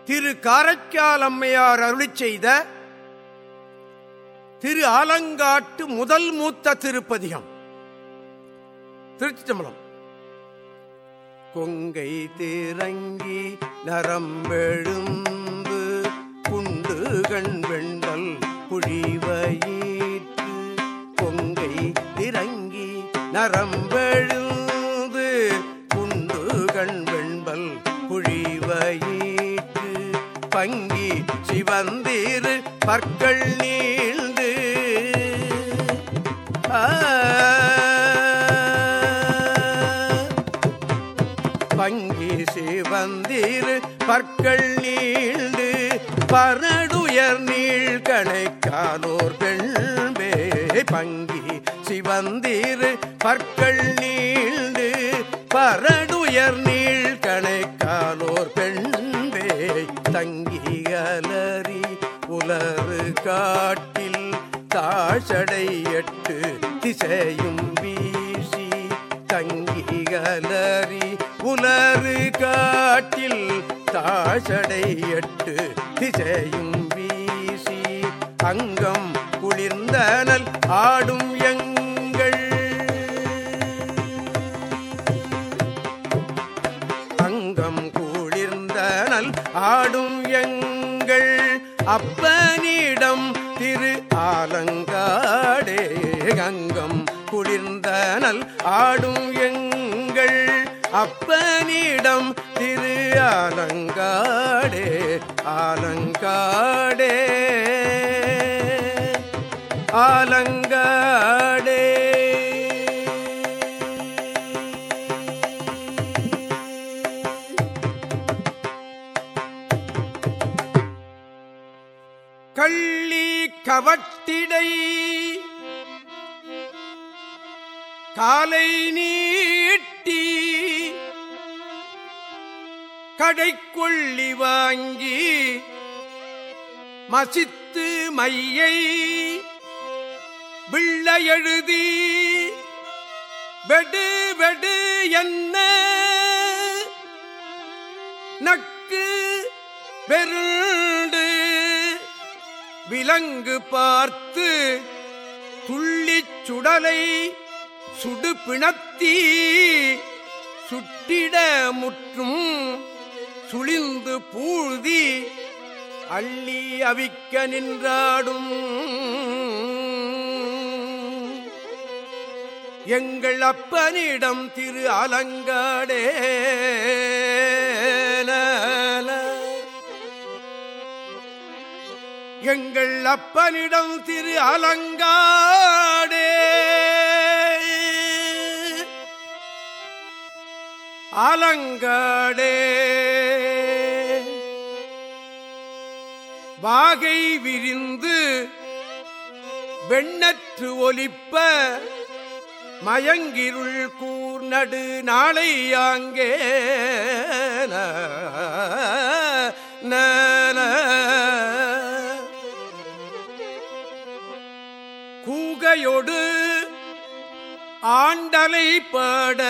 திரு காரைக்கால் அம்மையார் அருளி செய்த திரு ஆலங்காட்டு முதல் மூத்த திருப்பதிகம் திருச்சி தம்பலம் கொங்கை திறங்கி நரம்பெழுந்து குண்டு கண் வெண்டல் புழிவயிற்று கொங்கை திறங்கி நரம்பெழுந்து குண்டு கண் வெண்பல் புழிவயிற்று பங்கி சிவந்தீரு பற்கள் நீழ்ந்து ஆ பங்கி சிவந்தீர் பற்கள் நீண்டு பரடுயர் நீள் கணைக்கானோர் பெண்பே பங்கி சிவந்தீர் பற்கள் நீண்டு பரடுயர் நீள் கணைக்கானோர் பெண்பே தங்கி அலறி உலறு காட்டில் தாழ்சடை எட்டு திசையும் வீசி தங்கி அலறி உலறு காட்டில் தாழ்சடை எட்டு திசையும் வீசி அங்கம் குளிர்ந்தனல் ஆடும் எங்கள் அங்கம் குளிர்ந்தனல் ஆடும் எங்கள் அப்பனிடம் திரு ஆலங்காடே அங்கம் குளிர்ந்தனல் ஆடும் எங்கள் அப்பனிடம் திரு ஆலங்காடே ஆலங்காடே ஆலங்காடே கள்ளி கவட்டிடை காலை நீட்டி கடைக்கொள்ளி வாங்கி மசித்து மையை விள்ள எழுதி வெடு வெடு என்ன நக்கு பெருண்டு விலங்கு பார்த்து துள்ளிச் சுடலை சுடு பிணத்தீ சுட்டிட முற்றும் சுழிந்து பூழ்தி அள்ளி அவிக்க நின்றாடும் எங்கள் அப்பனிடம் திரு அலங்காடே எங்கள் அப்பனிடம் திரு அலங்காடே அலங்காடே வாகை விரிந்து வெண்ணற்று ஒலிப்ப மயங்கிருள் கூர் நடு நாளை ஆங்கே கூகையொடு ஆண்டலை பாட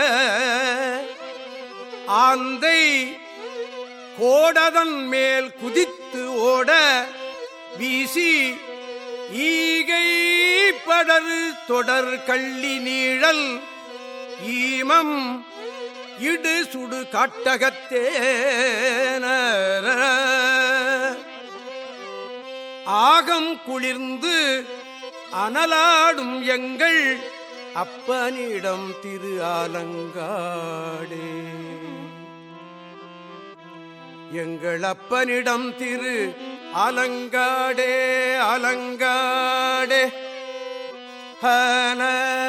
ஆந்தை கோடதன் மேல் குதித்து ஓட வீசி ஈகை படரு தொடர் கள்ளி நீழல் ஈமம் இடு சுடு காட்டகத்தே ஆகம் குளிர்ந்து அனலாடும் எங்கள் அப்பனிடம் திரு ஆலங்காடே எங்கள் அப்பனிடம் திரு அலங்காடே அலங்காடே ஹன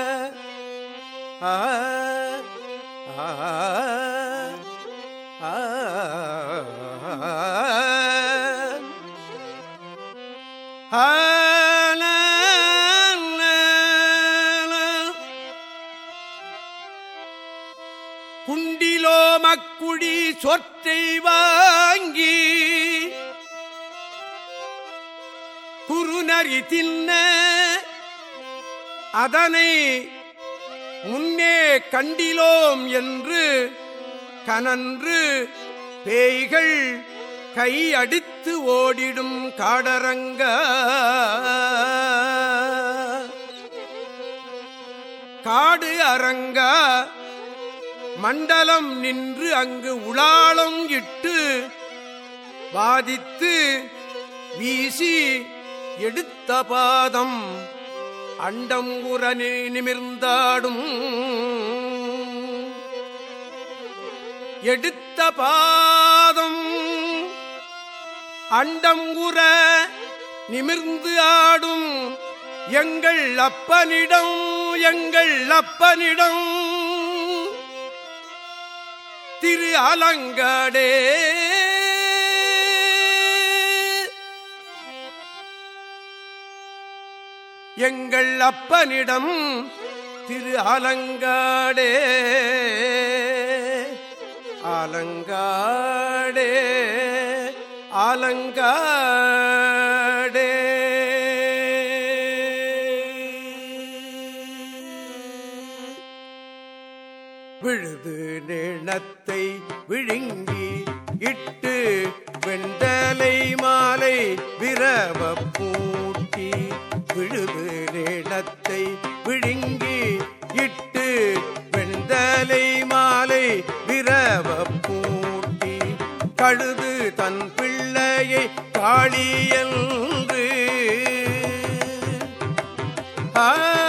ஆ ஆ ஆ ஹன குண்டிலோ மக்குடி சொற்றை வாங்கி குறுநரி தின்ன அதனை முன்னே கண்டிலோம் என்று கனன்று பேய்கள் கை அடித்து ஓடிடும் காடரங்க காடு அரங்க மண்டலம் நின்று அங்கு உளாளம் இட்டு பாதித்து வீசி எடுத்த பாதம் அண்டம் உரனே நிமிர்ந்தாடும் எடுத்த பாதம் அண்டம் உற நிமிர்ந்து ஆடும் எங்கள் அப்பனிடம் எங்கள் அப்பனிடம் திரு அலங்காடே எங்கள் அப்பனிடம் திரு அலங்காடே அலங்காடே அலங்காடே விழுது நிணத்தை விழுங்கி இட்டு வெண்டலை மாலை விரவ பூட்டி விழுது நிணத்தை விழுங்கி இட்டு வெண்டலை மாலை விரவ பூட்டி கழுது தன் பிள்ளையை காளியன்று ஆ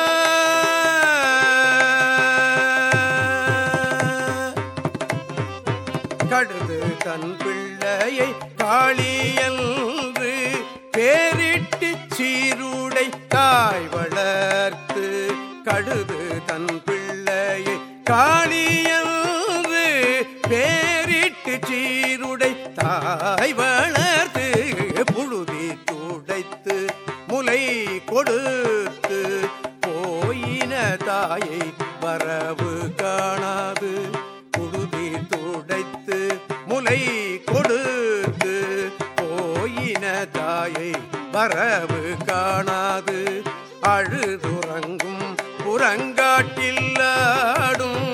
கழுது தன் பிள்ளையை காளியன்று பேரிட்டு சீருடை தாய் வளர்த்து கழுது தன் பிள்ளையை காளியன்று பேரிட்டு சீருடை தாய் வளர்த்து புழுதி துடைத்து முலை கொடுத்து போயின தாயை வரவு காணாது புழுதி துடைத்து முலை கொடுத்து போயின தாயை வரவு காணாது அழுதுறங்கும் புறங்காட்டில்லாடும்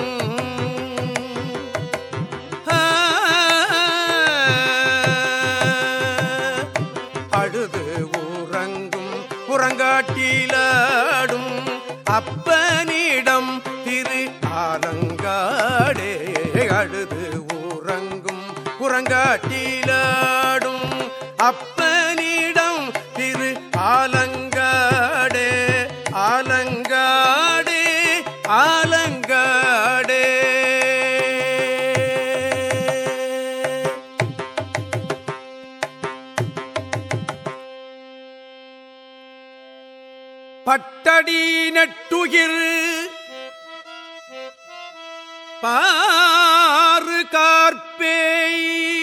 அழுது உறங்கும் புறங்காட்டிலாடும் அப்பனிடம் திரு ஆலங்காடே அழுது உறங்கும் புறங்காட்டிலாடும் அப்பனிடம் திரு ஆலங்காடே ஆலங்காடே ஆலங்காடே பட்டடி நட்டுயிர் பாரு கார்பேய்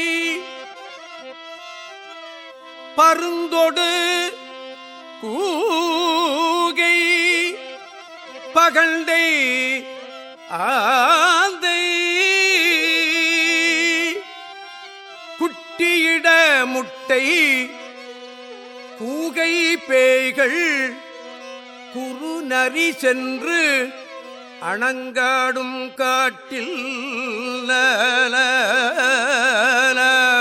பருந்தொடு கூகை பகண்டை ஆந்தை குட்டியிட முட்டை கூகை பேய்கள் குறு நரி சென்று அணங்காடும் காட்டில் ல, ல, ல.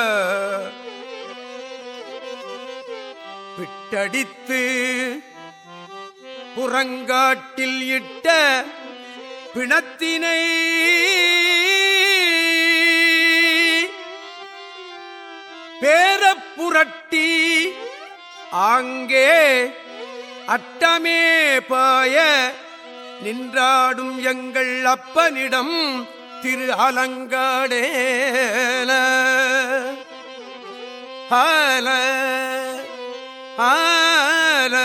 பிட்டடித்து புறங்காட்டில் இட்ட பிணத்தினை பேரப்புரட்டி ஆங்கே அட்டமே பாய நின்றாடும் எங்கள் அப்பனிடம் திரு அலங்காடேல ஹால ஹால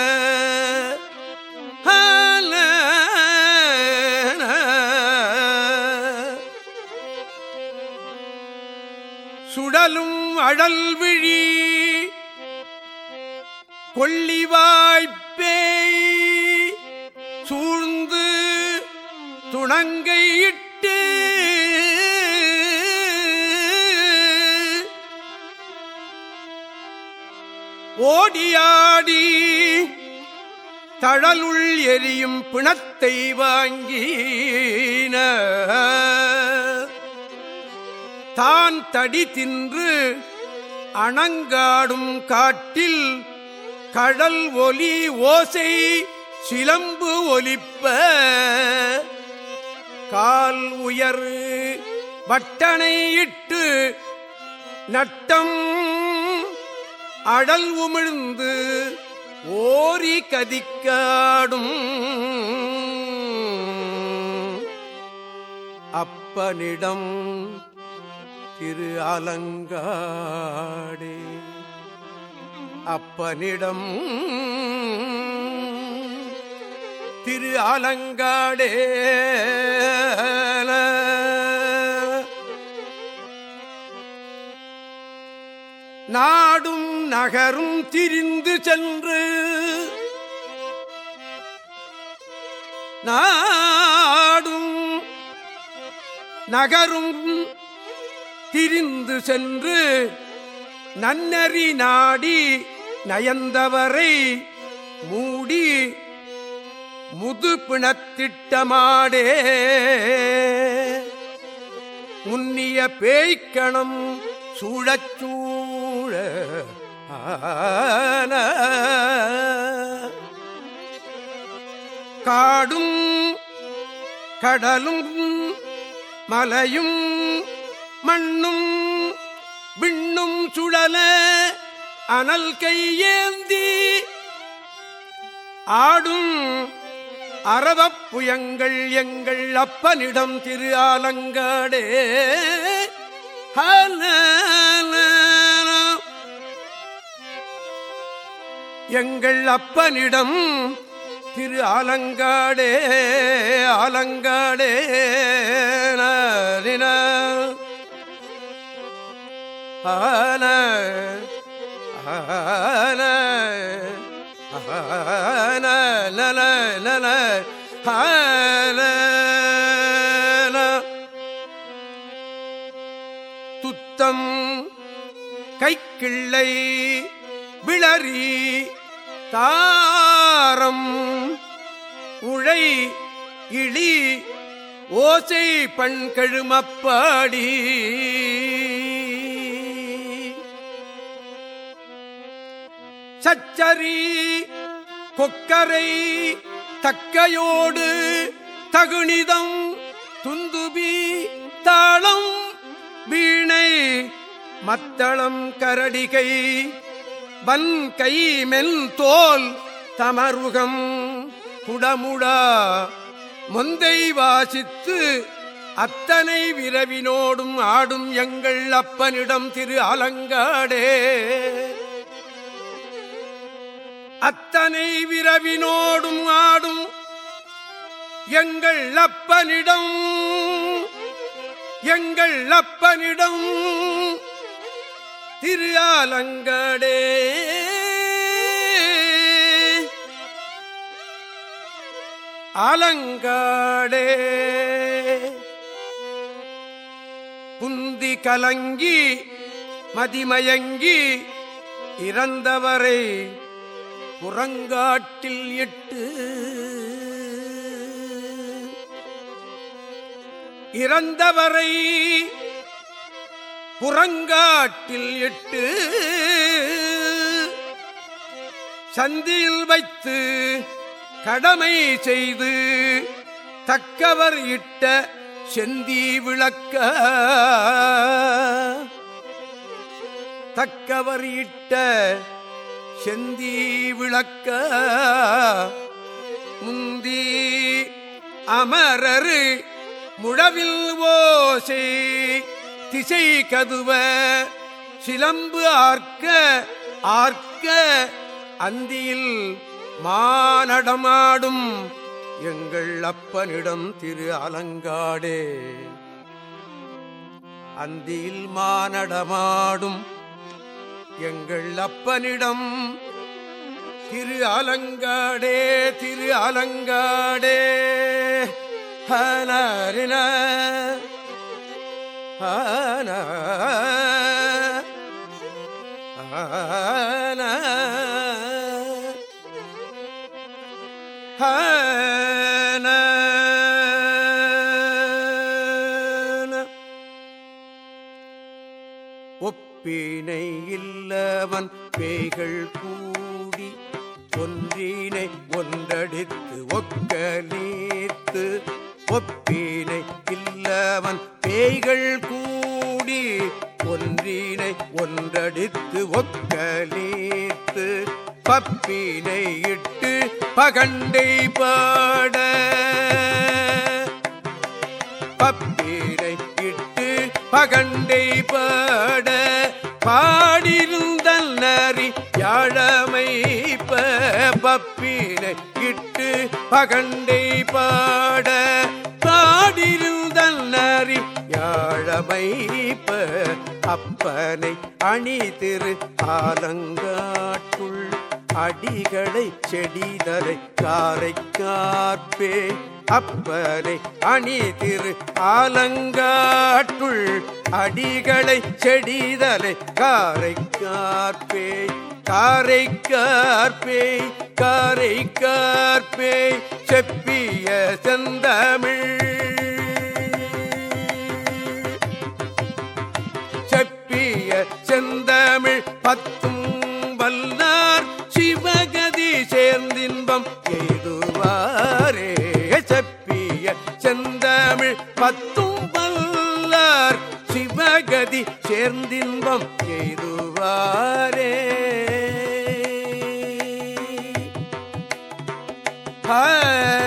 ஹால சுடலும் அழல் விழி கொள்ளிவாய்ப்பேய் சூழ்ந்து துணங்கையிட்டு ஓடியாடி தழலுள் எரியும் பிணத்தை வாங்கின தான் தடி தின்று அணங்காடும் காட்டில் கடல் ஒலி ஓசை சிலம்பு ஒலிப்ப கால் உயர் வட்டனை இட்டு நட்டம் அடல் உமிழ்ந்து ஓரி கதிக்காடும் அப்பனிடம் திரு அலங்காடே அப்பனிடம் திரு அலங்காடே நாடும் நகரும் திரிந்து சென்று நாடும் நகரும் திரிந்து சென்று நன்னறி நாடி நயந்தவரை மூடி முது பிணத்திட்டமாடே முன்னிய பேய்க்கணம் சூழச்சூழ ஆன காடும் கடலும் மலையும் மண்ணும் விண்ணும் சுழல அனல் கையேந்தி ஆடும் அறவப்புயங்கள் எங்கள் அப்பனிடம் திரு ஆலங்காடே எங்கள் அப்பனிடம் திரு ஆலங்காடே ஆலங்காடே ஆன ஆன ஆன நல நல ஆன துத்தம் கைக்கிள்ளை விளரி தாரம் உழை இழி ஓசை பண்கழுமப்பாடி சச்சரி கொக்கரை தக்கையோடு தகுணிதம் துந்துபி தாளம் வீணை மத்தளம் கரடிகை வன் கை மெல் தோல் தமருகம் குடமுடா மொந்தை வாசித்து அத்தனை விரவினோடும் ஆடும் எங்கள் அப்பனிடம் திரு அலங்காடே அத்தனை விரவினோடும் ஆடும் எங்கள் அப்பனிடம் எங்கள் அப்பனிடம் திரு ஆலங்கடே அலங்காடே புந்தி கலங்கி மதிமயங்கி இறந்தவரை புறங்காட்டில் இட்டு இறந்தவரை புறங்காட்டில் இட்டு சந்தியில் வைத்து கடமை செய்து தக்கவர் இட்ட செந்தி விளக்க தக்கவர் இட்ட செந்தி விளக்க முந்தி அமரரு முழவில் ஓசை திசை கதுவ சிலம்பு ஆர்க்க ஆர்க்க அந்தியில் மானடமாடும் எங்கள் அப்பனிடம் திரு அலங்காடே அந்தியில் மானடமாடும் எங்கள் அப்பனிடம் திரு அலங்காடே திரு அலங்காடே ஹனரின ஹன ஹன ஹன ஒப்பினை இல்லவன் பேய்கள் கூடி ஒன்றினை ஒன்றடித்து ஒக்க நீத்து ஒப்பினை இல்லவன் பேய்கள் கூடி ஒன்றினை ஒன்றடித்து ஒக்க நீத்து பப்பினை இட்டு பகண்டை பாட பப்பினை இட்டு பகண்டை பாட பாடிருந்தல் நரி யாழமைப்ப பப்பினை இட்டு பகண்டை பாட பாடிருந்தல் நரி யாழமைப்ப அப்பனை அணி திரு ஆலங்காட்டுள் அடிகளை செடிதரை காரை காப்பே அப்பனை அணி திரு ஆலங்காட்டுள் அடிகளை செடிதலை காரை காப்பே காரை கார்பே காரை கார்பே செப்பிய செந்தமிழ் செப்பிய செந்தமிழ் பத்தும் வல்லார் சிவகதி சேர்ந்தின்பம் எய்துவாரே செப்பிய செந்தமிழ் பத்தும் வல்லார் சிவகதி சேர்ந்தின்பம் எய்துவாரே ஆ